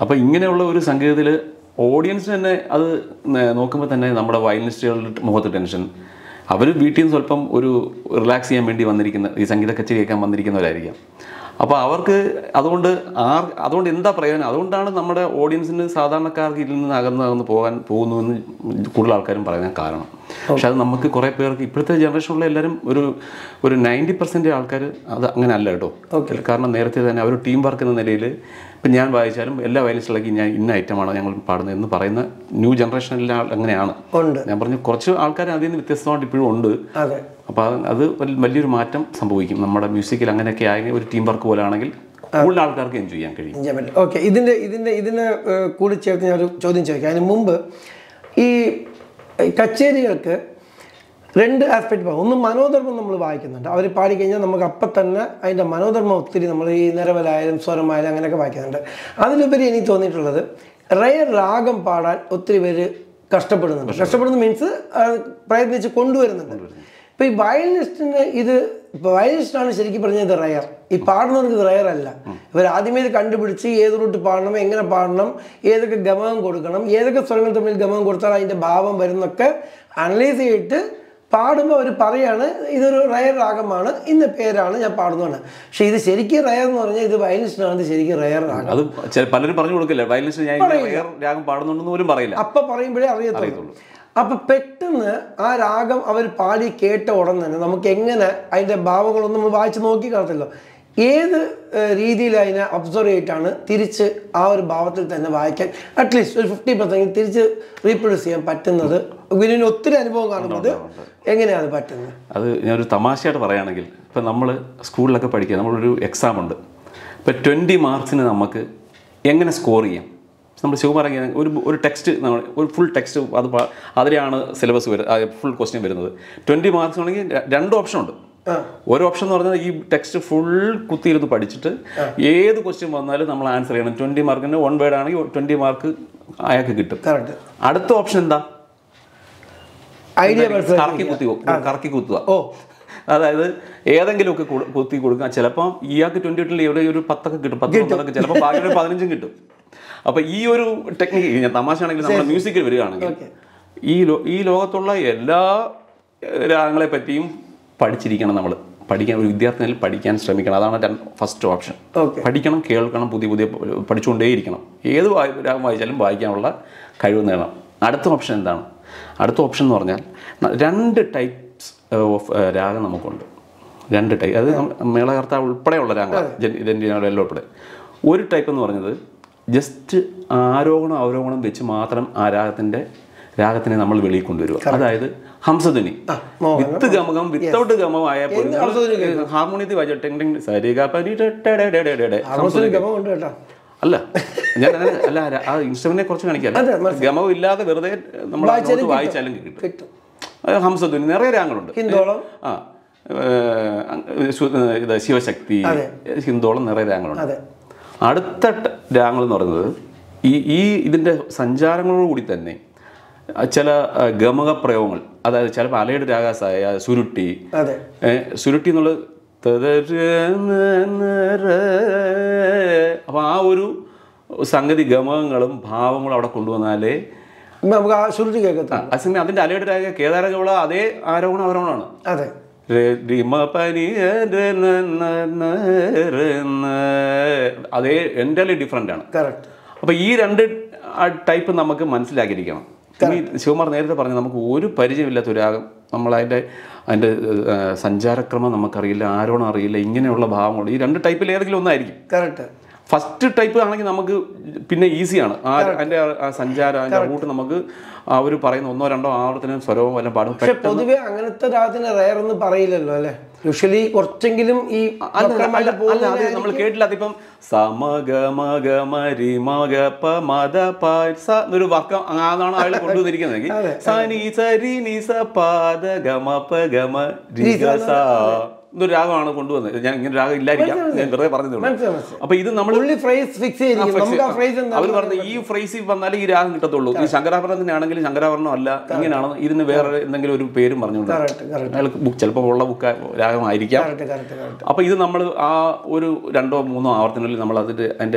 അപ്പോൾ ഇങ്ങനെയുള്ള ഒരു സംഗീതത്തിൽ ഓഡിയൻസിന് തന്നെ അത് നോക്കുമ്പോൾ തന്നെ നമ്മുടെ വയലിനിസ്റ്റുകളുടെ മുഖത്ത് ടെൻഷൻ അവർ വീട്ടിൽ നിന്ന് സ്വല്പം ഒരു റിലാക്സ് ചെയ്യാൻ വേണ്ടി വന്നിരിക്കുന്ന ഈ സംഗീത കച്ചേരി കേൾക്കാൻ വന്നിരിക്കുന്നവരായിരിക്കാം അപ്പോൾ അവർക്ക് അതുകൊണ്ട് ആർ അതുകൊണ്ട് എന്താ പ്രയോജനം അതുകൊണ്ടാണ് നമ്മുടെ ഓഡിയൻസിന് സാധാരണക്കാർക്ക് ഇതിൽ നിന്ന് അകന്ന് അകന്ന് പോകാൻ പോകുന്നു എന്ന് കൂടുതൽ ആൾക്കാരും പറയാൻ കാരണം പക്ഷെ അത് നമുക്ക് കുറേ പേർക്ക് ഇപ്പോഴത്തെ ജനറേഷനിലുള്ള എല്ലാവരും ഒരു ഒരു നയൻറ്റി പെർസെൻറ്റ് ആൾക്കാർ അത് അങ്ങനെ അല്ല കേട്ടോ കാരണം നേരത്തെ തന്നെ അവർ ടീം വർക്ക് എന്ന നിലയിൽ ഇപ്പം ഞാൻ വായിച്ചാലും എല്ലാ വയലിസ്റ്റിലേക്ക് ഞാൻ ഇന്ന ഐറ്റമാണ് ഞങ്ങൾ പാടുന്നത് എന്ന് പറയുന്ന ന്യൂ ജനറേഷനിലെ ആൾ അങ്ങനെയാണ് ഉണ്ട് ഞാൻ പറഞ്ഞു കുറച്ച് ആൾക്കാർ അതിൽ നിന്ന് വ്യത്യസ്തമായിട്ട് ഇപ്പോഴും ഉണ്ട് അതെ അപ്പോൾ അത് അത് വൽ- വലിയൊരു മാറ്റം സംഭവിക്കും നമ്മുടെ മ്യൂസിക്കിൽ അങ്ങനെയൊക്കെ ആയെങ്കിൽ ഒരു ടീം വർക്ക് പോലെ ആണെങ്കിൽ കൂടുതൽ ആൾക്കാർക്ക് എൻജോയ് ചെയ്യാൻ കഴിയും ചെയ്യാൻ പറ്റും ഓക്കെ ഇതിൻ്റെ ഇതിൻ്റെ ഇതിന് ഏഹ്, കൂടി ചേർത്ത് ഞാനൊരു ചോദ്യം ചോദിക്കാം അതിന് മുമ്പ് ഈ ഏഹ്, കച്ചേരികൾക്ക് രണ്ട് ആസ്പെക്ട് പറയാം ഒന്ന് മനോധർമ്മം നമ്മൾ വായിക്കുന്നുണ്ട് അവർ പാടിക്കഴിഞ്ഞാൽ നമുക്ക് അപ്പം തന്നെ അതിൻ്റെ മനോധർമ്മം ഒത്തിരി നമ്മൾ ഈ നിരവലായാലും സ്വരമായാലും അങ്ങനെയൊക്കെ വായിക്കുന്നുണ്ട് അതിലുപരി എനിക്ക് തോന്നിയിട്ടുള്ളത് റയർ രാഗം പാടാൻ ഒത്തിരി പേര് കഷ്ടപ്പെടുന്നുണ്ട് കഷ്ടപ്പെടുന്ന മീൻസ് പ്രയത്നിച്ച് കൊണ്ടുവരുന്നുണ്ട് ഇപ്പൊ ഈ വയലിനിസ്റ്റിന് ഇത് വയലിനിസ്റ്റാണ് ശരിക്കും പറഞ്ഞത് ഇത് റയർ ഈ പാടുന്നവർക്ക് ഇത് റയർ അല്ല ഇവർ ആദ്യമേ ഇത് കണ്ടുപിടിച്ച് ഏത് റൂട്ട് പാടണം എങ്ങനെ പാടണം ഏതൊക്കെ ഗമകം കൊടുക്കണം ഏതൊക്കെ സ്വരങ്ങൾ തമ്മിൽ ഗമകം കൊടുത്താൽ അതിന്റെ ഭാവം വരുന്നൊക്കെ അനലൈസ് ചെയ്തിട്ട് പാടുമ്പോൾ അവർ പറയാണ് ഇതൊരു റയർ രാഗമാണ് ഇന്ന പേരാണ് ഞാൻ പാടുന്നതാണ് പക്ഷെ ഇത് ശരിക്കും റയർ എന്ന് പറഞ്ഞാൽ ഇത് വയലിനിസ്റ്റിനാണ് ഇത് ശരിക്കും റയർ രാഗം അത് ചെ- പലരും പറഞ്ഞു കൊടുക്കില്ല വയലിനിസ്റ്റ് ഞാൻ ഇങ്ങനെ വേറെ രാഗം പാടുന്നുണ്ടെന്ന് പോലും പറയില്ല അപ്പൊ പറയുമ്പോഴേ അറിയത്തുള്ളൂ അപ്പൊ പെട്ടെന്ന് ആ രാഗം അവർ പാടി കേട്ട ഉടൻ തന്നെ നമുക്ക് എങ്ങനെ അതിന്റെ ഭാവങ്ങളൊന്നും നമ്മൾ വായിച്ച് നോക്കി കാണത്തില്ലോ ഏത് ഏഹ്, രീതിയിൽ അതിനെ ഒബ്സർവ് ചെയ്തിട്ടാണ് തിരിച്ച് ആ ഒരു ഭാവത്തിൽ തന്നെ വായിക്കാൻ അറ്റ്ലീസ്റ്റ് ഒരു ഫിഫ്റ്റി പെർസെൻറ്റ് തിരിച്ച് റീപ്രൊഡ്യൂസ് ചെയ്യാൻ പറ്റുന്നത് ഗുരുവിന് ഒത്തിരി അനുഭവം കാണുന്നത് എങ്ങനെയാണ് പറ്റുന്നത് അത് ഞാനൊരു തമാശയായിട്ട് പറയുകയാണെങ്കിൽ ഇപ്പം നമ്മൾ സ്കൂളിലൊക്കെ പഠിക്കുക നമ്മളൊരു എക്സാം ഉണ്ട് ഇപ്പം ട്വൻറ്റി മാർക്സിന് നമുക്ക് എങ്ങനെ സ്കോർ ചെയ്യാം നമ്മൾ ശിവമാരങ്ങ ഒരു ഒരു ടെക്സ്റ്റ് നമ്മൾ ഒരു ഫുൾ ടെക്സ്റ്റ് അത് പ- അതിലെയാണ് സിലബസ് വരുന്നത് ഫുൾ ക്വസ്റ്റ്യൻ വരുന്നത് ട്വൻറ്റി മാർക്സ് ആണെങ്കിൽ ര- രണ്ട് ഓപ്ഷൻ ഉണ്ട് ഒരു ഓപ്ഷൻ എന്ന് പറഞ്ഞാൽ ഈ ടെക്സ്റ്റ് ഫുൾ കുത്തിയിരുന്ന് പഠിച്ചിട്ട് ഏത് ക്വസ്റ്റ്യൻ വന്നാലും നമ്മൾ ആൻസർ ചെയ്യണം ട്വൻറ്റി മാർക്കിന് വൺ വേർഡ് ആണെങ്കിൽ ട്വൻറ്റി മാർക്ക് അയാൾക്ക് കിട്ടും കറക്റ്റ് അടുത്ത ഓപ്ഷൻ എന്താ ഐഡിയ കറക്കി കുത്തി കറക്കി കുത്തുക ഓ അതായത് ഏതെങ്കിലുമൊക്കെ കൊടു- കുത്തി കൊടുക്കാം ചിലപ്പോൾ ഇയാൾക്ക് ട്വന്റി എട്ടിൽ എവിടെ ഒരു പത്തൊക്കെ കിട്ടും പത്ത് പത്തൊക്കെ ചിലപ്പോൾ ബാക്കി ഒരു പതിനഞ്ചും കിട്ടും അപ്പൊ ഈ ഒരു ടെക്നിക്ക് ഞാൻ തമാശ ആണെങ്കിൽ നമ്മുടെ മ്യൂസിക്കിൽ വരികയാണെങ്കിൽ ഈ ലോ ഈ ലോകത്തുള്ള എല്ലാ ഏഹ്, രാഗങ്ങളെ പറ്റിയും പഠിച്ചിരിക്കണം നമ്മൾ പഠിക്കാൻ ഒരു വിദ്യാർത്ഥിനിൽ പഠിക്കാൻ ശ്രമിക്കണം അതാണ് ഫസ്റ്റ് ഓപ്ഷൻ ഓക്കെ പഠിക്കണം കേൾക്കണം പുതിയ പുതിയ പഠിച്ചുകൊണ്ടേയിരിക്കണം ഏത് വായി- രാഗം വായിച്ചാലും വായിക്കാനുള്ള കഴിവ് നേടണം അടുത്ത ഓപ്ഷൻ എന്താണ് അടുത്ത ഓപ്ഷൻ എന്ന് പറഞ്ഞാൽ ന- രണ്ട് ടൈപ്സ് ഓഫ് രാഗം നമുക്കുണ്ട് രണ്ട് ടൈപ്പ് അത് നം- മേളകർത്ത ഉൾപ്പെടെയുള്ള രാഗങ്ങൾ ജന്റിനാട് ഉൾപ്പെടെ ഒരു ടൈപ്പ് എന്ന് പറഞ്ഞത് ജസ്റ്റ് ആരോഹണം അവരോഹണം വെച്ച് മാത്രം ആ രാഗത്തിൻ്റെ രാഗത്തിനെ നമ്മൾ വെളിയിൽ കൊണ്ടുവരിക അതായത് ഹംസധ്വനി വിത്ത് ഗമകം വിത്തൗട്ട് ഗമം ആയാൽ പോലും ഹാർമോണിയത്തിൽ വായിച്ച ടെങ് ടെങ് സരിഗ പനി ടെ ടെ ടെ ടെ ടെ ടെ ടെ. ഹംസന് ഗമം ഉണ്ട് കേട്ടോ അല്ല ഞാൻ അങ്ങനെ അല്ല ആ- ആ ഇൻസ്ട്രുമെന്റിനെ കുറിച്ച് കാണിക്കാം അതെ, മനസ്സിലായി. ഗമം ഇല്ലാതെ വെറുതെ നമ്മൾ വായിച്ചാലും അങ്ങോട്ട് വായിച്ചാലും കിട്ടും കിട്ടും അത് ഹംസധ്വനി നിറയെ രാഗങ്ങളുണ്ട് ഹിന്ദോളം ആ ഏഹ്, അങ് ശു- ഏഹ്, ഇത് ശിവശക്തി അതെ. ഹിന്ദോളം നിറയെ രാഗങ്ങളുണ്ട് അതെ അടുത്ത ട- രാഗങ്ങൾ എന്ന് പറയുന്നത് ഈ ഈ ഇതിൻ്റെ സഞ്ചാരങ്ങളോടുകൂടി തന്നെ അഹ് ചില അഹ്, ഗമക പ്രയോഗങ്ങൾ അതായത് ചിലപ്പോൾ അലയുടെ രാഗസായ സുരുട്ടി അതെ ഏ, സുരുട്ടി എന്നുള്ളത് അപ്പോൾ ആ ഒരു സംഗതി ഗമകങ്ങളും ഭാവങ്ങളും അവിടെ കൊണ്ടുവന്നാലേ ഇപ്പൊ നമുക്ക് ആ ശ്രുതി കേൾക്കത്ത അതേസമയം അതിൻ്റെ അലയുടെ രാഗ കേദാരഗൗള അതേ ആരോഹണം ആരോഹണമാണ് അതെ പനി അതേ എൻ്റെ ഡിഫറെൻ്റ് ആണ് കറക്റ്റ് അപ്പോൾ ഈ രണ്ട് ടൈപ്പ് നമുക്ക് മനസ്സിലാക്കിയിരിക്കണം ഇനി ശിവകുമാർ നേരത്തെ പറഞ്ഞു നമുക്ക് ഒരു പരിചയമില്ലാത്ത ഒരു രാഗം നമ്മൾ അതിൻ്റെ അതിൻ്റെ ഏഹ്, സഞ്ചാരക്രമം നമുക്കറിയില്ല ആരോണം അറിയില്ല ഇങ്ങനെയുള്ള ഭാവങ്ങൾ ഈ രണ്ട് ടൈപ്പിൽ ഏതെങ്കിലും ഒന്നായിരിക്കും കറക്റ്റ് ഫസ്റ്റ് ടൈപ്പ് ആണെങ്കിൽ നമുക്ക് പിന്നെ ഈസിയാണ് ആ അതിൻ്റെ ആ- ആ സഞ്ചാരം അതിൻ്റെ റൂട്ട് നമുക്ക് അവർ പറയുന്ന ഒന്നോ രണ്ടോ ആവർത്തനം സ്വരവും വല്ലതും പാടും പക്ഷെ പൊതുവെ അങ്ങനത്തെ രാഗത്തിന് റയർ എന്ന് പറയില്ലല്ലോ അല്ലെ യൂഷ്വലി കുറച്ചെങ്കിലും ഈ അല്ല, വക്രമായിട്ട് അല്ല, അല്ല, അത് നമ്മൾ കേട്ടില്ല അതിപ്പം സമഗമഗമരി മഗപ മദ പ സ എന്നൊരു വർക്കം അതാണ് അയാൾ കൊണ്ടുവന്നിരിക്കുന്നത് സനി സരി നി സ പാദ ഗമ പ ഗമ രി ഗ സ എന്നൊരു രാഗമാണ് കൊണ്ടുവന്നത് ഞാൻ ഇങ്ങനെ രാഗം ഇല്ലായിരിക്കാം ഞാൻ വെറുതെ പറഞ്ഞതേ ഉള്ളൂ മനസ്സിലായി, മനസ്സിലായി. അപ്പൊ ഇത് നമ്മൾ പുള്ളി ഫ്രേസ് ഫിക്സ് ചെയ്തിരിക്കും നമുക്ക് ആ ഫ്രേസ് എന്താ അവർ പറഞ്ഞ ഈ ഫ്രേസിൽ വന്നാലേ ഈ രാഗം കിട്ടത്തുള്ളൂ ഈ ശങ്കരാഭരണത്തിനാണെങ്കിൽ ശങ്കരാഭരണം അല്ല ഇങ്ങനെയാണ് ഇതിന് വേറെ എന്തെങ്കിലും ഒരു പേരും പറഞ്ഞുകൊണ്ട് കറക്റ്റ് കറക്റ്റ് അയാൾക്ക് ബുക്ക് ചിലപ്പോൾ ഉള്ള ബുക്ക് രാഗമായിരിക്കാം കറക്റ്റ് കറക്റ്റ് കറക്റ്റ് അപ്പോൾ ഇത് നമ്മൾ ആ ഒരു രണ്ടോ മൂന്നോ ആവർത്തനത്തിൽ നമ്മൾ അതിൻ്റെ അതിൻ്റെ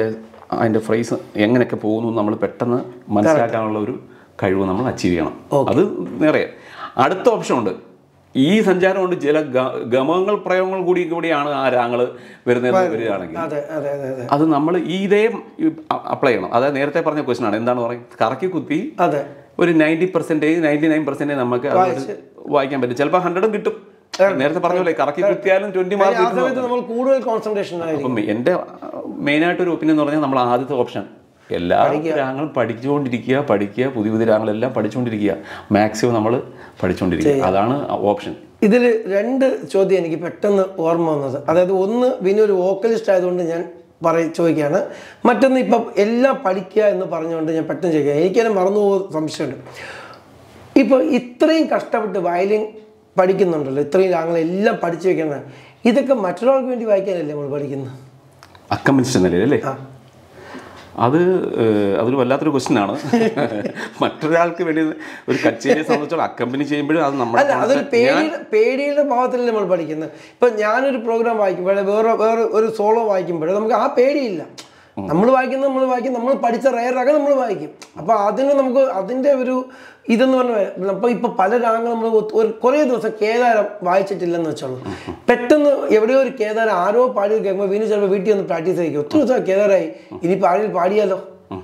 അതിൻ്റെ ഫ്രേസ് എങ്ങനെയൊക്കെ പോകുന്നു എന്ന് നമ്മൾ പെട്ടെന്ന് മനസ്സിലാക്കാനുള്ള ഒരു കഴിവ് നമ്മൾ അച്ചീവ് ചെയ്യണം അത് നിറയെ അടുത്ത ഓപ്ഷൻ ഉണ്ട് ഈ സഞ്ചാരം കൊണ്ട് ചില ഗ- ഗമങ്ങൾ പ്രയോഗങ്ങൾ കൂടി കൂടിയാണ് ആ രാങ്ങൾ വരുന്നത് വരികയാണെങ്കിൽ അതെ അതെ അതെ അതെ അത് നമ്മൾ ഈ ഇതേ അപ്ലൈ ചെയ്യണം അതായത് നേരത്തെ പറഞ്ഞ ക്വസ്റ്റൻ ആണ് എന്താണ് പറയും കറക്കി കുത്തി അതെ ഒരു ninety percentage ninety nine percentage നമുക്ക് അത് വായിക്കാൻ പറ്റും ചിലപ്പോൾ ഹൺഡ്രഡും കിട്ടും നേരത്തെ പറഞ്ഞ പോലെ കറക്കി കുത്തിയാലും ട്വൻറ്റി ആ മാർക്ക് സമയത്ത് നമ്മൾ കൂടുതൽ കോൺസെൻട്രേഷൻ ആയിരിക്കും അപ്പം എൻ്റെ മെയിനായിട്ട് ഒരു ഒപ്പീനിയൻ എന്ന് പറഞ്ഞാൽ നമ്മൾ ആദ്യത്തെ ഓപ്ഷൻ എല്ലാ രാങ്ങളും പഠിച്ചുകൊണ്ടിരിക്കുക പഠിക്കുക പുതിയ പുതിയ രാങ്ങളെല്ലാം പഠിച്ചുകൊണ്ടിരിക്കുക മാക്സിമം നമ്മൾ പഠിച്ചുകൊണ്ടിരിക്കുക അതാണ് ഓപ്ഷൻ ഇതിൽ രണ്ട് ചോദ്യം എനിക്ക് പെട്ടെന്ന് ഓർമ്മ വന്നത് അതായത് ഒന്ന് വിനു ഒരു വോക്കലിസ്റ്റ് ആയതുകൊണ്ട് ഞാൻ പറയ ചോദിക്കുകയാണ് മറ്റൊന്ന് ഇപ്പം എല്ലാം പഠിക്കുക എന്ന് പറഞ്ഞുകൊണ്ട് ഞാൻ പെട്ടെന്ന് ചോദിക്കുക എനിക്കതിനെ മറന്നു പോകുന്ന സംശയമുണ്ട് ഇപ്പോൾ ഇത്രയും കഷ്ടപ്പെട്ട് വയലിൻ പഠിക്കുന്നുണ്ടല്ലോ ഇത്രയും രാങ്ങളെല്ലാം പഠിച്ചു വെക്കണം ഇതൊക്കെ മറ്റൊരാൾക്ക് വേണ്ടി വായിക്കാനല്ലേ നമ്മൾ പഠിക്കുന്നത് അക്കമ്പനിസ്റ്റ് നിലയിൽ അല്ലേ ആ അത് ഏഹ്, അതൊരു വല്ലാത്തൊരു ക്വസ്റ്റ്യൻ ആണ് മറ്റൊരാൾക്ക് വേണ്ടി ഒരു കച്ചേരിയെ സംബന്ധിച്ചോളം അക്കമ്പനി ചെയ്യുമ്പോഴും അത് നമ്മുടെ അല്ല അതൊരു പേടിയുടെ പേടിയുടെ ഭാവത്തിലല്ലേ നമ്മൾ പഠിക്കുന്നത് ഇപ്പൊ ഞാനൊരു പ്രോഗ്രാം വായിക്കുമ്പോഴേ വേറെ വേറെ ഒരു സോളോ വായിക്കുമ്പോഴേ നമുക്ക് ആ പേടിയില്ല നമ്മൾ വായിക്കുന്നത് നമ്മൾ വായിക്കും നമ്മൾ പഠിച്ച റയറൊക്കെ നമ്മൾ വായിക്കും അപ്പൊ അതിന് നമുക്ക് അതിന്റെ ഒരു ഇതെന്ന് പറഞ്ഞാൽ അപ്പൊ ഇപ്പൊ പല രാഗങ്ങൾ നമ്മൾ ഒരു കുറേ ദിവസം കേദാരം വായിച്ചിട്ടില്ലെന്ന് വെച്ചോളൂ പെട്ടെന്ന് എവിടെയോ ഒരു കേദാരം ആരോ പാടി കേൾക്കുമ്പോൾ വീണ്ടും ചിലപ്പോൾ വീട്ടിൽ ഒന്ന് പ്രാക്ടീസ് ആയിരിക്കും ഒത്തിരി ദിവസം കേദാരായി ഇനി പാടി പാടിയാലോ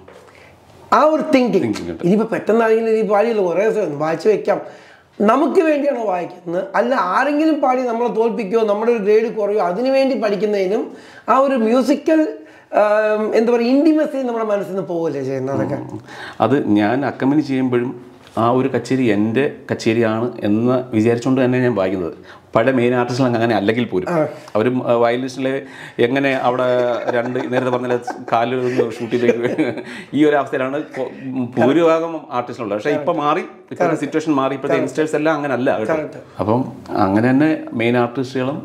ആ ഒരു തിങ്കിങ് ഇനിയിപ്പോൾ പെട്ടെന്നാണെങ്കിലും ഇനി പാടിയല്ലോ കുറേ ദിവസം വായിച്ചു വെക്കാം നമുക്ക് വേണ്ടിയാണോ വായിക്കുന്നത് അല്ല ആരെങ്കിലും പാടി നമ്മളെ തോൽപ്പിക്കുകയോ നമ്മുടെ ഒരു ഗ്രേഡ് കുറയോ അതിനു വേണ്ടി പഠിക്കുന്നതിനും ആ ഒരു മ്യൂസിക്കൽ എന്താ പറയുക ഇൻറ്റിമസി നമ്മുടെ മനസ്സിൽ നിന്ന് പോവല്ലേ ചെയ്യുന്നത് അതൊക്കെ അത് ഞാൻ അക്കമ്പനി ചെയ്യുമ്പോഴും ആ ഒരു കച്ചേരി എൻ്റെ കച്ചേരിയാണ് എന്ന് വിചാരിച്ചുകൊണ്ട് തന്നെ ഞാൻ വായിക്കുന്നത് പല മെയിൻ ആർട്ടിസ്റ്റുകൾ അങ്ങനെ അല്ലെങ്കിൽ പോലും അവർ വയലിനിസ്റ്റിൽ എങ്ങനെ അവിടെ രണ്ട് നേരത്തെ പറഞ്ഞ കാലിൽ നിന്ന് ഷൂട്ടിലേക്ക് ഈ ഒരു അവസ്ഥയിലാണ് കൊ- ഭൂരിഭാഗം ആർട്ടിസ്റ്റുള്ളത് പക്ഷേ ഇപ്പം മാറി ഇപ്പോഴത്തെ സിറ്റുവേഷൻ മാറി ഇപ്പോഴത്തെ യങ്സ്റ്റേഴ്സ് എല്ലാം അങ്ങനെ അല്ല കേട്ടോ അപ്പം അങ്ങനെ തന്നെ മെയിൻ ആർട്ടിസ്റ്റുകളും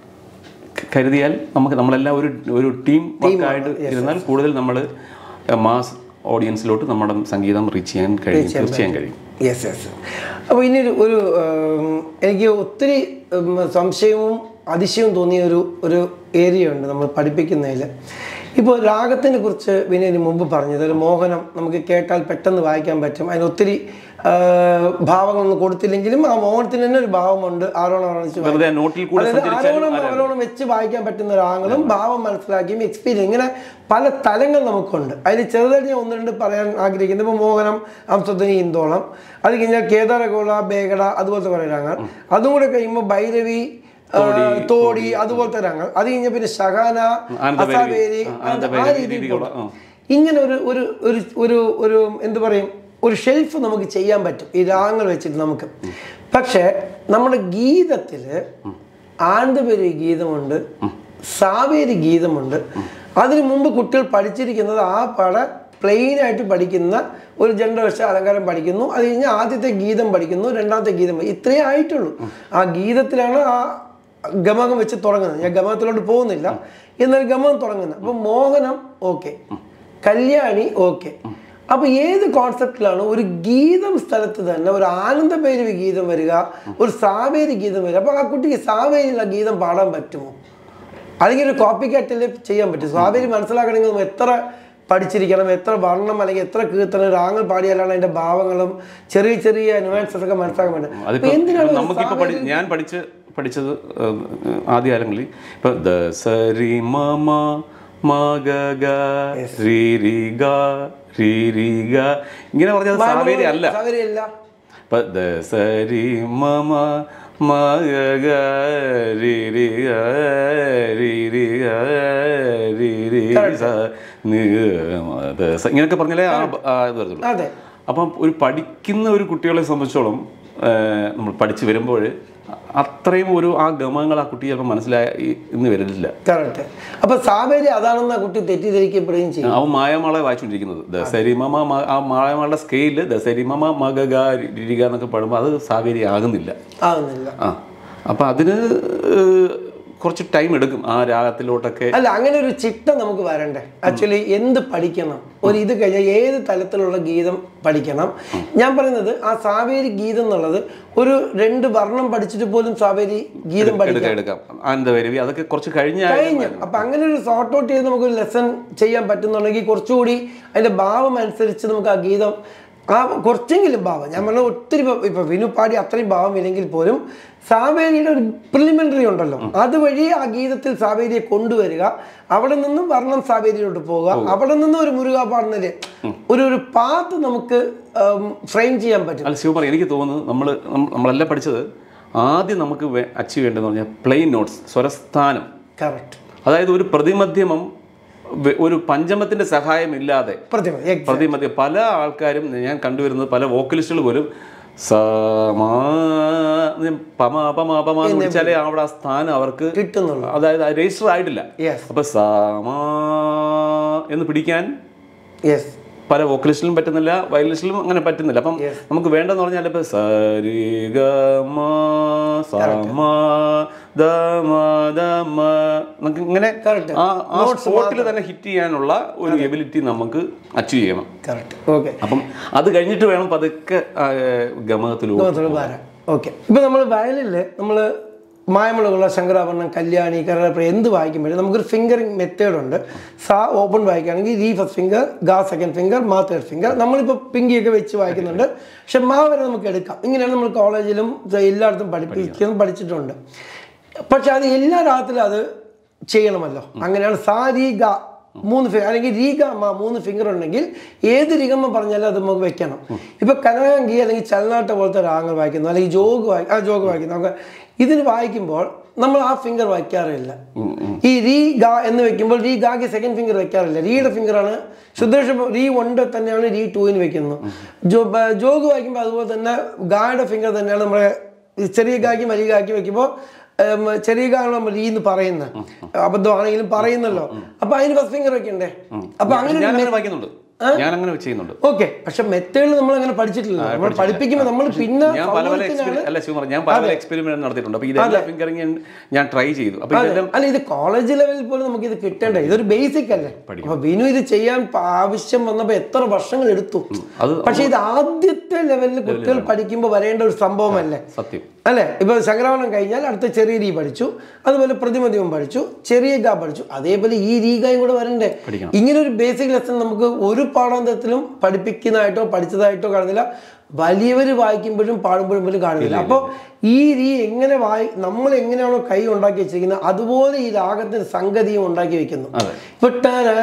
കരുതിയാൽ നമുക്ക് നമ്മളെല്ലാം ഒരു ഒരു ടീം വർക്കായിട്ട് ഇരുന്നാൽ കൂടുതൽ നമ്മൾ മാസ് ഓഡിയൻസിലോട്ട് നമ്മുടെ സംഗീതം റീച്ച് ചെയ്യാൻ കഴിയും തീർച്ചയായും കഴിയും യെസ് യെസ് അപ്പോൾ ഇനി ഒരു ഒരു ഉം, എനിക്ക് ഒത്തിരി ഉം, സംശയവും അതിശയവും തോന്നിയ ഒരു ഒരു ഏരിയ ഉണ്ട് നമ്മൾ പഠിപ്പിക്കുന്നതിൽ ഇപ്പോൾ രാഗത്തിനെ കുറിച്ച് വിനയന് മുമ്പ് പറഞ്ഞത് ഒരു മോഹനം നമുക്ക് കേട്ടാൽ പെട്ടെന്ന് വായിക്കാൻ പറ്റും അതിന് ഒത്തിരി ആ, ഭാവങ്ങളൊന്നും കൊടുത്തില്ലെങ്കിലും ആ മോഹനത്തിന് തന്നെ ഒരു ഭാവമുണ്ട് ആരോണം ആരോണിച്ച് വെറുതെ നോട്ടിൽ കൂടെ അതായത് സഞ്ചരിച്ചാലും ആരോണം അവരോണം വെച്ച് വായിക്കാൻ പറ്റുന്ന രാഗങ്ങളും ഭാവം മനസ്സിലാക്കിയും എക്സ്പീരിയൻസ് ഇങ്ങനെ പല തലങ്ങൾ നമുക്കുണ്ട് അതിൽ ചെറുതായിട്ട് ഞാൻ ഒന്ന് രണ്ട് പറയാൻ ആഗ്രഹിക്കുന്നത് ഇപ്പോൾ മോഹനം അംസധ്വനി ഇന്ദോളം അത് കഴിഞ്ഞാൽ കേദാരഗോള ബേഗട അതുപോലത്തെ കുറേ രാഗങ്ങൾ അതും കൂടെ കഴിയുമ്പോൾ ഭൈരവി ആ, തോടി അതുപോലത്തെ രാഗങ്ങൾ അത് കഴിഞ്ഞാൽ പിന്നെ ശഹാന ആനന്ദഭൈരവി. അസാവേരി ആ, ആ ആനന്ദഭൈരവി രീതിയിൽ രീതികളുള്ള, പോകും. ഇങ്ങനെ ഒരു ഒരു ഒരു ഒരു ഒരു എന്ത് പറയും ഒരു ഷെൽഫ് നമുക്ക് ചെയ്യാൻ പറ്റും ഈ രാഗങ്ങൾ വെച്ചിട്ട് നമുക്ക് പക്ഷേ നമ്മുടെ ഗീതത്തിൽ ആനന്ദപേരി ഗീതമുണ്ട് സാവേരി ഗീതമുണ്ട് അതിനു മുമ്പ് കുട്ടികൾ പഠിച്ചിരിക്കുന്നത് ആ പട പ്ലെയിൻ ആയിട്ട് പഠിക്കുന്ന ഒരു ജണ്ടവശ അലങ്കാരം പഠിക്കുന്നു അത് കഴിഞ്ഞ് ആദ്യത്തെ ഗീതം പഠിക്കുന്നു രണ്ടാമത്തെ ഗീതം പഠി- ഇത്രയേ ആയിട്ടുള്ളൂ ആ ഗീതത്തിലാണ് ആ ഗമകം വെച്ച് തുടങ്ങുന്നത് ഞാൻ ഗമകത്തിലോട്ട് പോകുന്നില്ല എന്നാൽ ഗമകം തുടങ്ങുന്നത് അപ്പം മോഹനം ഓക്കെ കല്യാണി ഓക്കെ അപ്പൊ ഏത് കോൺസെപ്റ്റിലാണ് ഒരു ഗീതം സ്ഥലത്ത് തന്നെ ഒരു ആനന്ദഭൈരവി ഗീതം വരിക ഒരു സാവേരി ഗീതം വരിക അപ്പൊ ആ കുട്ടിക്ക് സാവേരിയുള്ള ഗീതം പാടാൻ പറ്റുമോ അല്ലെങ്കിൽ ഒരു കോപ്പി കാറ്റിൽ ചെയ്യാൻ പറ്റും സാവേരി മനസ്സിലാക്കണമെങ്കിൽ നമ്മൾ എത്ര പഠിച്ചിരിക്കണം എത്ര വർണ്ണം അല്ലെങ്കിൽ എത്ര കീർത്തനം രാഗങ്ങൾ പാടിയാലാണ് അതിന്റെ ഭാവങ്ങളും ചെറിയ ചെറിയ ന്യൂആൻസസ് ഒക്കെ മനസ്സിലാക്കാൻ പറ്റും അതിപ്പോ അപ്പൊ എന്തിനാണ് ഒരു നമുക്കിപ്പോ പഠി ഞാൻ പഠിച്ച് പഠിച്ചത് ഏഹ്, ആദ്യ കാലങ്ങളിൽ ഇപ്പൊ ദ സരി മമ മഗ ഗ രി രി ഗ രി രി ഗ ഇങ്ങനെ പറഞ്ഞത് സാവേരി അല്ല സാവേരി അല്ല ഇപ്പൊ ദ സരി മമ മഗ ഗ രി രി ഗ രി രി ഗ രി രി സ നി മ ദ സ ഇങ്ങനെയൊക്കെ പറഞ്ഞാലേ ആ ആ ഇത് വരത്തുള്ളൂ അതെ അപ്പം ഒരു പഠിക്കുന്ന ഒരു കുട്ടികളെ സംബന്ധിച്ചോളം ഏഹ്, നമ്മൾ പഠിച്ച് വരുമ്പോൾ അത്രയും ഒരു ആ ഗമങ്ങൾ ആ കുട്ടി ചിലപ്പോൾ മനസ്സിലായി ഇന്ന് വരുന്നില്ല കറക്റ്റ് അപ്പൊ സാവേരി അതാണെന്ന് ആ കുട്ടി തെറ്റിദ്ധരിക്കപ്പെടുകയും ചെയ്യും അവൻ മായമാളെ വായിച്ചുകൊണ്ടിരിക്കുന്നത് ദസരിമമ മ- ആ മായമാളുടെ സ്കെയില് ദസരിമമ മഗ രിക എന്നൊക്കെ പാടുമ്പോൾ അത് സാവേരി ആകുന്നില്ല ആകുന്നില്ല ആ അപ്പം അതിന് ഏഹ്, കുറച്ച് ടൈം എടുക്കും ആ രാഗത്തിലോട്ടൊക്കെ അല്ല അങ്ങനെ ഒരു ചിട്ട നമുക്ക് വരണ്ടേ ആക്ച്വലി എന്ത് പഠിക്കണം ഒരു ഇത് കഴിഞ്ഞാൽ ഏത് തലത്തിലുള്ള ഗീതം പഠിക്കണം ഞാൻ പറയുന്നത് ആ സാവേരി ഗീതം എന്നുള്ളത് ഒരു രണ്ട് വർണ്ണം പഠിച്ചിട്ട് പോലും സാവേരി ഗീതം പഠിക്കാം എടുക്കാം എടുക്കാം ആനന്ദവരവി അതൊക്കെ കുറച്ച് കഴിഞ്ഞ കഴിഞ്ഞു അപ്പൊ അങ്ങനെ ഒരു സോർട്ട് ഔട്ട് ചെയ്ത് നമുക്ക് ഒരു ലെസൺ ചെയ്യാൻ പറ്റുന്നുണ്ടെങ്കിൽ കുറച്ചുകൂടി അതിന്റെ ഭാവം അനുസരിച്ച് നമുക്ക് ആ ഗീതം ആ കുറച്ചെങ്കിലും ഭാവം ഞാൻ പറഞ്ഞ ഒത്തിരി ഇപ്പൊ- ഇപ്പൊ വിനു പാടി അത്രയും ഭാവം ഇല്ലെങ്കിൽ പോലും സാവേരിയുടെ ഒരു പ്രിലിമിനറി ഉണ്ടല്ലോ അതുവഴി ആ ഗീതത്തിൽ സാവേരിയെ കൊണ്ടുവരിക അവിടെ നിന്നും വർണ്ണം സാവേരിയിലോട്ട് പോവുക അവിടെ നിന്നും ഒരു മുരുക പാടുന്നതില് ഒരു ഒരു പാത്ത് നമുക്ക് ഫ്രെയിം ചെയ്യാൻ പറ്റും അല്ല ശിവകുമാർ എനിക്ക് തോന്നുന്നു നമ്മൾ നമ്മളെല്ലാം പഠിച്ചത് ആദ്യം നമുക്ക് അച്ചീവ് ചെയ്യേണ്ടതെന്ന് പറഞ്ഞാൽ പ്ലെയിൻ നോട്ട്സ് സ്വരസ്ഥാനം കറക്റ്റ് അതായത് ഒരു പ്രതിമധ്യമം വെ- ഒരു പഞ്ചമത്തിന്റെ സഹായം ഇല്ലാതെ പ്രതിമ exact. പ്രതിമധ്യ പല ആൾക്കാരും ഞാൻ കണ്ടുവരുന്നത് പല വോക്കലിസ്റ്റുകൾ പോലും സമാ പമ പമ പമ എന്ന് വിളിച്ചാലേ അവിടെ ആ സ്ഥാനം അവർക്ക് കിട്ടുന്നുള്ളൂ അതായത് രജിസ്റ്റർ ആയിട്ടില്ല യെസ് അപ്പൊ സമാ എന്ന് പിടിക്കാൻ യെസ് പല വോക്കലിസ്റ്റിലും പറ്റുന്നില്ല വയലിസ്റ്റിലും അങ്ങനെ പറ്റുന്നില്ല അപ്പം Yes. നമുക്ക് വേണ്ടെന്ന് പറഞ്ഞാൽ ഇപ്പൊ സരി ഗ മ സമ ദ മ ദ മ നമുക്ക് ഇങ്ങനെ Correct. ആ ആ സ്പോട്ടിൽ തന്നെ ഹിറ്റ് ചെയ്യാനുള്ള ഒരു എബിലിറ്റി നമുക്ക് അച്ചീവ് ചെയ്യണം കറക്റ്റ് ഓക്കെ അപ്പം അത് കഴിഞ്ഞിട്ട് വേണം പതുക്കെ ആ, ഗമകത്തിലൂടെ ഗോത്രത്തിൽ വരാം ഓക്കെ ഇപ്പൊ നമ്മൾ വയലില് നമ്മൾ മായമുളകുള്ള ശങ്കരാഭരണം കല്യാണി കരളപ്ര എന്ത് വായിക്കുമ്പോഴും നമുക്കൊരു ഫിംഗറിംഗ് മെത്തേഡ് ഉണ്ട് സാ ഓപ്പൺ വായിക്കുകയാണെങ്കിൽ രീ ഫസ്റ്റ് ഫിംഗർ ഗാ സെക്കൻഡ് ഫിംഗർ മാ തേർഡ് ഫിംഗർ നമ്മളിപ്പോൾ പിങ്കിയൊക്കെ വെച്ച് വായിക്കുന്നുണ്ട് പക്ഷെ മാ വരെ നമുക്ക് എടുക്കാം ഇങ്ങനെയാണ് നമ്മൾ കോളേജിലും എല്ലായിടത്തും പഠിപ്പിക്കുന്നതും പഠിച്ചിട്ടുണ്ട് പക്ഷെ അത് എല്ലാ രാത്രിയിലും അത് ചെയ്യണമല്ലോ അങ്ങനെയാണ് സാ രീ ഗ മൂന്ന് ഫിംഗർ അല്ലെങ്കിൽ രീഗ മ മൂന്ന് ഫിംഗർ ഉണ്ടെങ്കിൽ ഏത് രിഗമ്മ പറഞ്ഞാലും അത് നമുക്ക് വെക്കണം ഇപ്പൊ കനകാംഗി അല്ലെങ്കിൽ ചലനാട്ട പോലത്തെ രാഗങ്ങൾ വായിക്കുന്നു അല്ലെങ്കിൽ ജോഗ് വായി ആ ജോഗ് വായിക്കുന്നു നമുക്ക് ഇതിന് വായിക്കുമ്പോൾ നമ്മൾ ആ ഫിംഗർ വായിക്കാറില്ല ഈ രീ ഗ എന്ന് വെക്കുമ്പോൾ രീ ഗാക്ക് സെക്കൻഡ് ഫിംഗർ വെക്കാറില്ല റീയുടെ ഫിംഗറാണ് ശുദ്ധേഷ റീ വണ്ട് തന്നെയാണ് റീ ടൂവിന് വെക്കുന്നത് ജോ ബ- ജോഗ് വായിക്കുമ്പോൾ അതുപോലെ തന്നെ ഗായുടെ ഫിംഗർ തന്നെയാണ് നമ്മുടെ ഈ ചെറിയ ഗാക്കി വലിയ ഗാക്കി വെക്കുമ്പോൾ ഉം, ചെറിയ ഗാണ് നമ്മൾ രീ എന്ന് പറയുന്നത് അബദ്ധമാണെങ്കിലും പറയുന്നല്ലോ അപ്പൊ അതിന് ഫസ്റ്റ് ഫിംഗർ വെക്കണ്ടേ അപ്പൊ അങ്ങനെ ഞാൻ അങ്ങനെ വായിക്കുന്നുണ്ട് ഞാൻ അങ്ങനെ ചെയ്യുന്നുണ്ട് ഓക്കെ പക്ഷെ മെത്തേഡ് നമ്മൾ അങ്ങനെ പഠിച്ചിട്ടില്ല നമ്മൾ പഠിപ്പിക്കുമ്പോൾ നമ്മൾ പിന്നെ ഞാൻ പല പല സൗകര്യത്തിനാണ് എക്സ്പീരിയൻസ് അല്ല ശിവകുമാർ ഞാൻ പല പല എക്സ്പെരിമെന്റ് നടത്തിയിട്ടുണ്ട് അപ്പൊ ഇതെല്ലാം ഫിംഗറിങ് ഞാൻ ട്രൈ ചെയ്തു അപ്പൊ ഇതെല്ലാം അല്ല ഇത് കോളേജ് ലെവലിൽ പോലും നമുക്ക് ഇത് കിട്ടണ്ടേ ഇതൊരു ബേസിക് അല്ലേ അപ്പൊ ബിനു ഇത് ചെയ്യാൻ പ- ആവശ്യം വന്നപ്പോ എത്ര വർഷങ്ങൾ എടുത്തു അത് പക്ഷെ ഇത് ആദ്യത്തെ ലെവലിൽ കുട്ടികൾ പഠിക്കുമ്പോൾ വരേണ്ട ഒരു സംഭവമല്ലേ സത്യം അല്ലേ ഇപ്പൊ ശങ്കരാവണം കഴിഞ്ഞാൽ അടുത്ത ചെറിയ രീ പഠിച്ചു അതുപോലെ പ്രതിമതിയും പഠിച്ചു ചെറിയ ഗ പഠിച്ചു അതേപോലെ ഈ രീഗായും കൂടെ വരണ്ടേ പഠിക്കണം. ഇങ്ങനെ ഒരു ബേസിക് ലെസൺ നമുക്ക് ഒരു പാഠാന്തരത്തിലും പഠിപ്പിക്കുന്നതായിട്ടോ പഠിച്ചതായിട്ടോ കാണുന്നില്ല വലിയവർ വായിക്കുമ്പോഴും പാടുമ്പോഴും പോലും കാണുന്നില്ല അപ്പോൾ ഈ രീ എങ്ങനെ വായി നമ്മൾ എങ്ങനെയാണോ കൈ ഉണ്ടാക്കി വെച്ചിരിക്കുന്നത് അതുപോലെ ഈ രാഗത്തിന് സംഗതിയും ഉണ്ടാക്കി വെക്കുന്നു അതെ. ഇപ്പൊ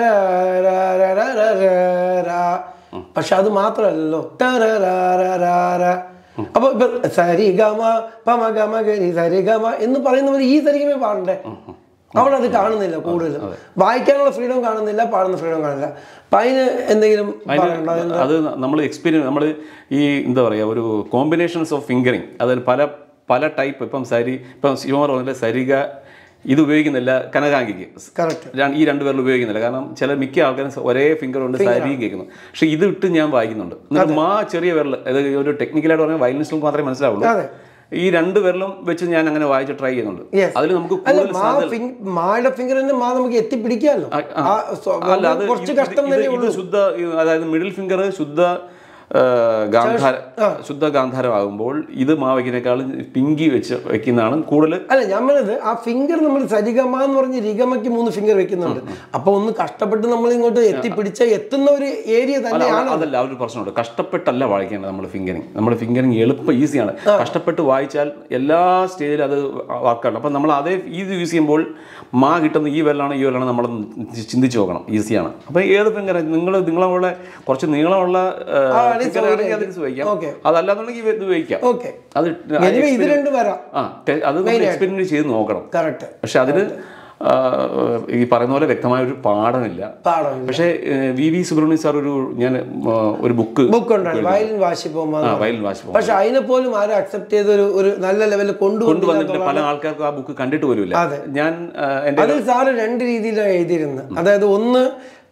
ടരരരരരരരര. പക്ഷെ അത് മാത്രമല്ലല്ലോ ടരരരരരര. അപ്പൊ ഇപ്പൊ സരിഗമ പമ ഗമ ഗരി സരിഗമ എന്ന് പറയുന്നവർ ഈ സരിഗമ പാടണ്ടേ അവിടെ അത് കാണുന്നില്ല കൂടുതലും വായിക്കാനുള്ള ഫ്രീഡം കാണുന്നില്ല പാടുന്ന ഫ്രീഡം കാണില്ല അപ്പൊ അതിന് എന്തെങ്കിലും പറയാനുണ്ടോ അതിന് അത് നമ്മൾ എക്സ്പീരിയൻസ് നമ്മൾ ഈ എന്താ പറയുക ഒരു കോമ്പിനേഷൻസ് ഓഫ് ഫിംഗറിങ് അതായത് പല പല ടൈപ്പ് ഇപ്പം സരി ഇപ്പം ശിവകുമാർ പറഞ്ഞില്ല സരിക ഇത് ഉപയോഗിക്കുന്നില്ല കനകാംഗിക്ക് കറക്റ്റ് ര- ഈ രണ്ട് പേരിൽ ഉപയോഗിക്കുന്നില്ല കാരണം ചില മിക്ക ആൾക്കാരും സ- ഒരേ ഫിംഗർ കൊണ്ട് സരിയും കേൾക്കുന്നു പക്ഷെ ഇത് ഇട്ട് ഞാൻ വായിക്കുന്നുണ്ട് എന്നിട്ട് മാ ചെറിയ വിരൽ അത് ഒരു ടെക്നിക്കലായിട്ട് പറഞ്ഞാൽ വയലിനിസ്റ്റിൽ മാത്രമേ മനസ്സിലാവുള്ളൂ അതെ. ഈ രണ്ട് വിരലും വെച്ച് ഞാൻ അങ്ങനെ വായിച്ച് ട്രൈ ചെയ്യുന്നുണ്ട് Yes. അതിൽ നമുക്ക് അല്ല കൂടുതൽ മാ ഫിംഗ് മായുടെ ഫിംഗർ തന്നെ മാ നമുക്ക് എത്തിപ്പിടിക്കാമല്ലോ ആ, ആ സ്വ- അല്ല അത് കുറച്ച് ഇത് കഷ്ടം ഇത് തന്നെ ഇത് ഉള്ളൂ ശുദ്ധ ഇത് അതായത് മിഡിൽ ഫിംഗർ ശുദ്ധ ആ, ഗാന്ധാര ശുദ്ധ ഗാന്ധാരമാകുമ്പോൾ ഇത് മാവയ്ക്കിനേക്കാളും പിങ്കി വെച്ച് വെക്കുന്നതാണ് കൂടുതൽ അല്ല ഞാൻ പറഞ്ഞത് ആ ഫിംഗർ നമ്മൾ സരിഗമ എന്ന് പറഞ്ഞ് റിഗമയ്ക്ക് മൂന്ന് ഫിംഗർ വെക്കുന്നുണ്ട് അപ്പൊ ഒന്ന് കഷ്ടപ്പെട്ട് നമ്മൾ ഇങ്ങോട്ട് എത്തിപ്പിടിച്ച എത്തുന്ന ഒരു ഏരിയ തന്നെയാണ് അതല്ല ആ ഒരു പ്രശ്നമുണ്ട് കഷ്ടപ്പെട്ടല്ല വായിക്കേണ്ടത് നമ്മൾ ഫിംഗറിങ് നമ്മൾ ഫിംഗറിങ് എളുപ്പം ഈസിയാണ് കഷ്ടപ്പെട്ട് വായിച്ചാൽ എല്ലാ സ്റ്റേജിലും അത് വർക്കാണ് അപ്പം നമ്മൾ അതേ ഇത് യൂസ് ചെയ്യുമ്പോൾ മാ കിട്ടുന്ന ഈ വിരലാണ് ഈ വിരലാണ് നമ്മൾ ചിന്തിച്ച് നോക്കണം ഈസിയാണ് അപ്പം ഏത് ഫിംഗർ നിങ്ങൾ നിങ്ങളെ കുറച്ച് നീളമുള്ള അത് ഫിംഗർ ആണെങ്കിൽ അത് ഉപയോഗിക്കാം Okay. അതല്ലാന്നുണ്ടെങ്കിൽ ഇത് ഉപയോഗിക്കാം ഓക്കെ അത് എനിവേ ഇത് രണ്ടും വരാം ആ ടെ- അത് നമ്മൾ എക്സ്പെരിമെന്റ് ചെയ്ത് നോക്കണം കറക്റ്റ് പക്ഷെ അതിന് ആ, ഈ പറയുന്ന പോലെ വ്യക്തമായ ഒരു പാഠമില്ല പാഠം പക്ഷേ വി വി സുബ്രഹ്മണ്യ സാർ ഒരു ഞാൻ ആ, ഒരു ബുക്ക് ബുക്ക് ഉണ്ടായിരുന്നു വയലിൻ വാശിപ്പോ ആ വയലിൻ വാശി പക്ഷെ അതിനെ പോലും ആരും അക്സെപ്റ്റ് ചെയ്ത് ഒരു ഒരു നല്ല ലെവലിൽ കൊണ്ടുവന്നില്ല കൊണ്ടുവന്നിട്ടില്ല പല ആൾക്കാർക്കും ആ ബുക്ക് കണ്ടിട്ട് പോലുമില്ല അതെ. ഞാൻ ആ, എൻ്റെ അതിൽ സാറ് രണ്ട് രീതിയിലാണ് എഴുതിയിരുന്നത് അതായത് ഒന്ന്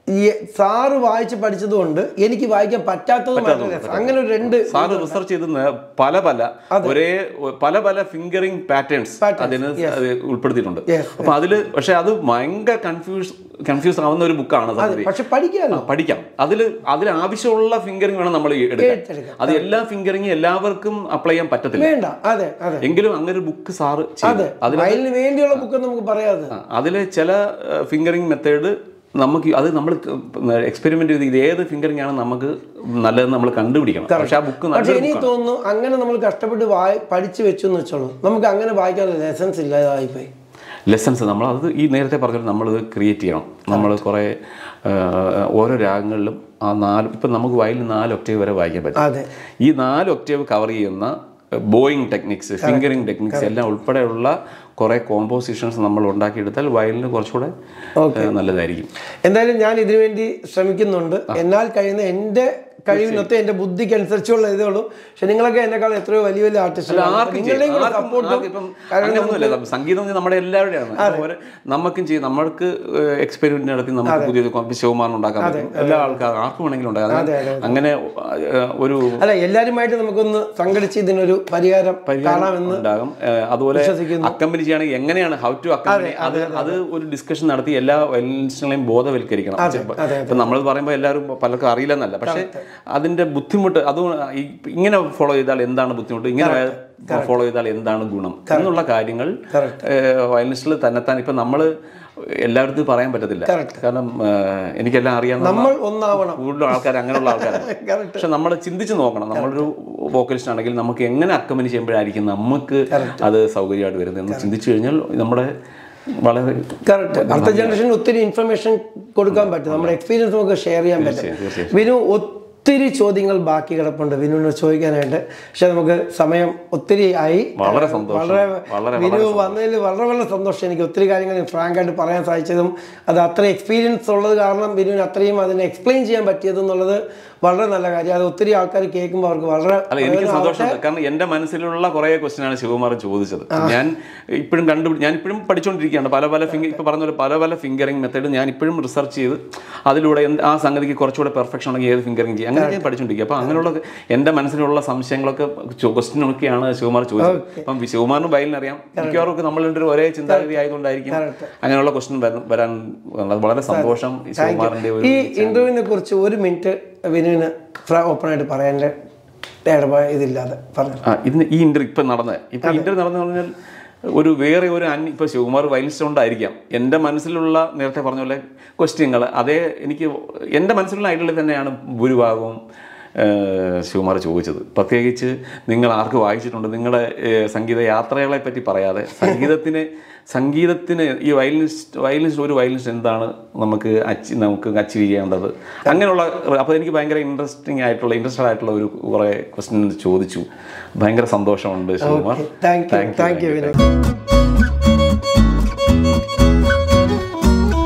ഈ സാറ് വായിച്ച് പഠിച്ചതുകൊണ്ട് എനിക്ക് വായിക്കാൻ പറ്റാത്തതുമായിട്ടുള്ള രസം. അങ്ങനെ ഒരു രണ്ട് സാറ് റിസർച്ച് ചെയ്ത് പല പല ഒരേ പല പല ഫിംഗറിംഗ് പാറ്റേൺസ് അതിന് അത് ഉൾപ്പെടുത്തിയിട്ടുണ്ട് Yes, അപ്പൊ അതില് പക്ഷെ അത് ഭയങ്കര കൺഫ്യൂസ് കൺഫ്യൂസ് ആവുന്ന ഒരു ബുക്കാണ് സംഗതി പക്ഷെ പഠിക്കാമല്ലോ ആ, പഠിക്കാം അതിൽ അതിൽ ആവശ്യമുള്ള ഫിംഗറിംഗ് വേണം നമ്മൾ എടുക്കാൻ എടുത്തെടുക്കാം. അത് എല്ലാ ഫിംഗറിംഗ് എല്ലാവർക്കും അപ്ലൈ ചെയ്യാൻ പറ്റത്തില്ല വേണ്ട അതെ അതെ എങ്കിലും അങ്ങനെ ഒരു ബുക്ക് സാറ് ചെയ്തു അതിൽ വയലിന് വേണ്ടിയുള്ള ബുക്ക് നമുക്ക് പറയാതെ അതിൽ ചില ഫിംഗറിംഗ് മെത്തേഡ് നമുക്ക് അത് നമ്മൾ എക്സ്പെരിമെന്റ് ചെയ്ത് ഇത് ഏത് ഫിംഗറിംഗ് ആണ് നമുക്ക് നല്ലതെന്ന് നമ്മൾ കണ്ടുപിടിക്കണം പക്ഷെ ആ ബുക്ക് പക്ഷെ നല്ല എനിക്ക് തോന്നുന്നു അങ്ങനെ നമ്മൾ കഷ്ടപ്പെട്ട് വായി പഠിച്ചു വെച്ചു എന്ന് വെച്ചോളൂ നമുക്ക് അങ്ങനെ വായിക്കാനുള്ള ലെസൺസ് ഇല്ലാതായിപ്പോയി ലെസൺസ് നമ്മൾ അത് ഈ നേരത്തെ പറഞ്ഞത് നമ്മളത് ക്രിയേറ്റ് ചെയ്യണം നമ്മൾ കുറേ ആ, ഓരോ രാഗങ്ങളിലും ആ നാല് ഇപ്പം നമുക്ക് വയലിൽ നാല് ഒക്ടേവ് വരെ വായിക്കാൻ പറ്റും അതെ ഈ നാല് ഒക്ടേവ് കവർ ചെയ്യുന്ന ബോയിങ് ടെക്നിക്സ് ഫിംഗറിംഗ് ടെക്നിക്സ് എല്ലാം ഉൾപ്പെടെയുള്ള കുറേ കോമ്പോസിഷൻസ് നമ്മൾ ഉണ്ടാക്കിയെടുത്താൽ വയലിന് കുറച്ചുകൂടെ ഏഹ്, നല്ലതായിരിക്കും എന്തായാലും ഞാൻ ഇതിനു വേണ്ടി ശ്രമിക്കുന്നുണ്ട് എന്നാൽ കഴിയുന്ന എൻ്റെ കഴിവിനൊത്ത് എൻ്റെ ബുദ്ധിക്ക് അനുസരിച്ചുള്ള ഇതേ ഉള്ളൂ പക്ഷെ നിങ്ങളൊക്കെ എന്നെക്കാൾ എത്രയോ വലിയ വലിയ ആർട്ടിസ്റ്റുകളാണ് ആർക്കും ചെയ്യാം. നിങ്ങളുടെയും കൂടെ ആർക്കും- സപ്പോർട്ടും ആർക്കും ഇപ്പം അങ്ങനെയൊന്നുമില്ല. സം- സംഗീതം എന്ന് നമ്മുടെ എല്ലാവരുടെയാണ് അതുപോലെ നമുക്കും ചെയ്യും നമ്മൾക്ക് എക്സ്പെരിമെന്റ് നടത്തി നമുക്ക് പുതിയത് ശിവമാനം ഉണ്ടാക്കാൻ പറ്റും എല്ലാ ആൾക്കാരും ആർക്കും വേണമെങ്കിലും ഉണ്ടാക്കാം അത് അങ്ങനെ ഏഹ്, ഒരു അല്ല എല്ലാവരുമായിട്ട് നമുക്കൊന്ന് സംഘടിച്ച് ഇതിനൊരു പരിഹാരം കാണാമെന്ന് ഉണ്ടാകും ഏഹ്, അതുപോലെ അക്കമ്പനി ചെയ്യുകയാണെങ്കിൽ എങ്ങനെയാണ് ഹൗ ടു അക്കമ്പനി അത് അത് ഒരു ഡിസ്കഷൻ നടത്തി എല്ലാ വയലിനിസ്റ്റുകളെയും ബോധവൽക്കരിക്കണം ഇപ്പൊ നമ്മൾ പറയുമ്പോൾ എല്ലാവരും പലർക്കും അറിയില്ലെന്നല്ല പക്ഷെ അതിന്റെ ബുദ്ധിമുട്ട് അത് ഈ ഇങ്ങനെ ഫോളോ ചെയ്താൽ എന്താണ് ബുദ്ധിമുട്ട് ഇങ്ങനെ ഫോളോ ചെയ്താൽ എന്താണ് ഗുണം എന്നുള്ള കാര്യങ്ങൾ വയലിനിസ്റ്റിൽ തന്നെത്താൻ ഇപ്പൊ നമ്മൾ എല്ലായിടത്തും പറയാൻ പറ്റത്തില്ല കാരണം ഏഹ്, എനിക്കെല്ലാം അറിയാവുന്ന നമ്മൾ ഒന്നാവണം കൂടുതലും ആൾക്കാർ അങ്ങനെയുള്ള ആൾക്കാരാണ് Correct. പക്ഷെ നമ്മൾ ചിന്തിച്ച് നോക്കണം നമ്മളൊരു വോക്കലിസ്റ്റ് ആണെങ്കിൽ നമുക്ക് എങ്ങനെ അക്കമ്പനി ചെയ്യുമ്പോഴായിരിക്കും നമുക്ക് അത് സൗകര്യമായിട്ട് വരുന്നത് എന്ന് ചിന്തിച്ചു കഴിഞ്ഞാൽ നമ്മുടെ വളരെ കറക്റ്റ് അടുത്ത ജനറേഷന് ഒത്തിരി ഇൻഫർമേഷൻ കൊടുക്കാൻ പറ്റും നമ്മുടെ എക്സ്പീരിയൻസ് നമുക്ക് ഷെയർ ചെയ്യാൻ പറ്റും തീർച്ചയായും വിനു ഒത്തിരി ചോദ്യങ്ങൾ ബാക്കി കിടപ്പുണ്ട് വിനുവിനോട് ചോദിക്കാനായിട്ട് പക്ഷെ നമുക്ക് സമയം ഒത്തിരി ആയി വളരെ സന്തോഷം. വളരെ വളരെ വിനു വന്നതിൽ വളരെ വളരെ സന്തോഷം എനിക്ക് ഒത്തിരി കാര്യങ്ങൾ ഫ്രാങ്ക് ആയിട്ട് പറയാൻ സാധിച്ചതും അത് അത്ര എക്സ്പീരിയൻസ് ഉള്ളത് കാരണം വിനുവിന് അത്രയും അതിനെ എക്സ്പ്ലെയിൻ ചെയ്യാൻ പറ്റിയതെന്നുള്ളത് വളരെ നല്ല കാര്യം അത് ഒത്തിരി ആൾക്കാർ കേൾക്കുമ്പോൾ അവർക്ക് വളരെ അല്ല എനിക്ക് സന്തോഷമുണ്ട് കാരണം എന്റെ മനസ്സിലുള്ള കുറെ ക്വസ്റ്റ്യൻ ആണ് ശിവകുമാർ ചോദിച്ചത് ഞാൻ ഇപ്പോഴും കണ്ടുപിടി ഞാൻ ഇപ്പോഴും പഠിച്ചുകൊണ്ടിരിക്കുകയാണ് പല പല ഫിംഗർ ഇപ്പൊ പറഞ്ഞ പോലെ പല പല ഫിംഗറിംഗ് മെത്തേഡ് ഞാൻ ഇപ്പോഴും റിസർച്ച് ചെയ്ത് അതിലൂടെ എന്ത് ആ സംഗതിക്ക് കുറച്ചുകൂടെ പെർഫെക്ഷൻ ഉണ്ടെങ്കിൽ ഏത് ഫിംഗറിംഗ് ചെയ്യും അങ്ങനെ ഞാൻ പഠിച്ചുകൊണ്ടിരിക്കുക അപ്പൊ അങ്ങനെയുള്ള എന്റെ മനസ്സിലുള്ള സംശയങ്ങളൊക്കെ ക്വസ്റ്റ്യൻ ഒക്കെയാണ് ശിവകുമാർ ചോദിച്ചത് അപ്പം ശിവകുമാറിനും ബയലിന് അറിയാം മിക്കവാറും ഒക്കെ നമ്മൾ രണ്ടുപേരും ഒരേ ചിന്താഗതി ആയതുകൊണ്ടായിരിക്കും അങ്ങനെയുള്ള ക്വസ്റ്റ്യൻ വരാൻ വന്നത്. വളരെ സന്തോഷം ഈ ശിവകുമാറിന്റെ ഒരു ഈ ഇന്റർവ്യൂവിനെ കുറിച്ച് ഒരു മിനിറ്റ് വിനുവിന് ഓപ്പൺ ആയിട്ട് പറയാൻ ഇടപാ ഇതില്ലാതെ പറഞ്ഞു ആ ഇതിന് ഈ ഇന്റർ ഇപ്പം നടന്നത് ഇപ്പം ഇന്റർ നടന്നു പറഞ്ഞാൽ ഒരു വേറെ ഒരു അന്യ ഇപ്പോൾ ശിവകുമാർ വയലിസ്റ്റ് കൊണ്ടായിരിക്കാം എൻ്റെ മനസ്സിലുള്ള നേരത്തെ പറഞ്ഞ പോലെ ക്വസ്റ്റ്യങ്ങൾ അതേ എനിക്ക് എൻ്റെ മനസ്സിലുള്ള ഐഡിയൽ തന്നെയാണ് ഭൂരിഭാഗവും ഏഹ്, ശിവകുമാർ ചോദിച്ചത് പ്രത്യേകിച്ച് നിങ്ങൾ ആർക്ക് വായിച്ചിട്ടുണ്ട് നിങ്ങളുടെ ഏഹ്, സംഗീത യാത്രകളെ പറ്റി പറയാതെ സംഗീതത്തിന് സംഗീതത്തിന് ഈ വയലിനിസ്റ്റ് വയലിനിസ്റ്റ് ഒരു വയലിനിസ്റ്റ് എന്താണ് നമുക്ക് അച്ചി നമുക്ക് അച്ചീവ് ചെയ്യേണ്ടത് അങ്ങനെയുള്ള അപ്പോൾ എനിക്ക് ഭയങ്കര ഇൻട്രസ്റ്റിംഗ് ആയിട്ടുള്ള ഇൻട്രസ്റ്റഡ് ആയിട്ടുള്ള ഒരു കുറേ ക്വസ്റ്റ്യൻ ചോദിച്ചു ഭയങ്കര സന്തോഷമുണ്ട് Sivakumar thank you thank you Vinu